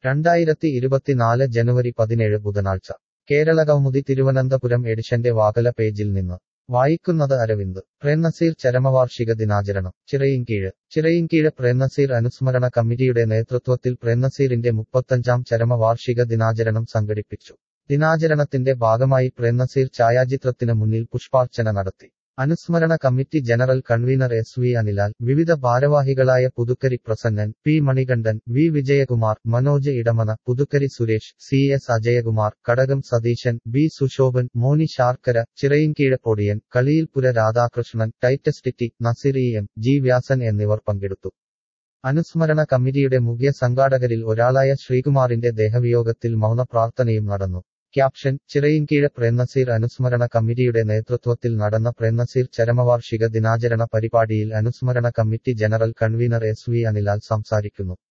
രണ്ടായിരത്തി ഇരുപത്തിനാല് ജനുവരി പതിനേഴ് ബുധനാഴ്ച കേരള കൗമുദി തിരുവനന്തപുരം എഡിഷന്റെ വാകല പേജിൽ നിന്ന് വായിക്കുന്നത് അരവിന്ദ് പ്രേംനസീർ ചരമവാർഷിക ദിനാചരണം ചിറയിൻകീഴ് ചിറയിൻകീഴ് പ്രേംനസീർ അനുസ്മരണ കമ്മിറ്റിയുടെ നേതൃത്വത്തിൽ പ്രേംനസീറിന്റെ മുപ്പത്തഞ്ചാം ചരമവാർഷിക ദിനാചരണം സംഘടിപ്പിച്ചു ദിനാചരണത്തിന്റെ ഭാഗമായി പ്രേംനസീർ ഛായാചിത്രത്തിന് മുന്നിൽ പുഷ്പാർച്ചന നടത്തി അനുസ്മരണ committee general convener S V Anilal വിവിധ ഭാരവാഹികളായ Puthukkari Prasannan P Manikandan V Vijayakumar Manoj Edamana Puthukkari Suresh C S Ajayakumar Kadakam Satheesan B Sushobhan Moni Sharkara Chirayinkeezh Podiyan Kaliyilpura Radhakrishnan Titus Titty Nazeer E M G Vyasan എന്നിവർ പങ്കെടുത്തു അനുസ്മരണ കമ്മിറ്റിയുടെ മുഖ്യ സംഘാടകരിൽ ഒരാളായ ശ്രീകുമാറിന്റെ ദേഹവിയോഗത്തിൽ മൗന പ്രാർത്ഥനയും നടന്നു ക്യാപ്ഷൻ ചിറയിൻകീഴ പ്രേംനസീർ അനുസ്മരണ കമ്മിറ്റിയുടെ നേതൃത്വത്തിൽ നടന്ന പ്രേംനസീർ ചരമവാർഷിക ദിനാചരണ പരിപാടിയിൽ അനുസ്മരണ committee general convener S V Anilal സംസാരിക്കുന്നു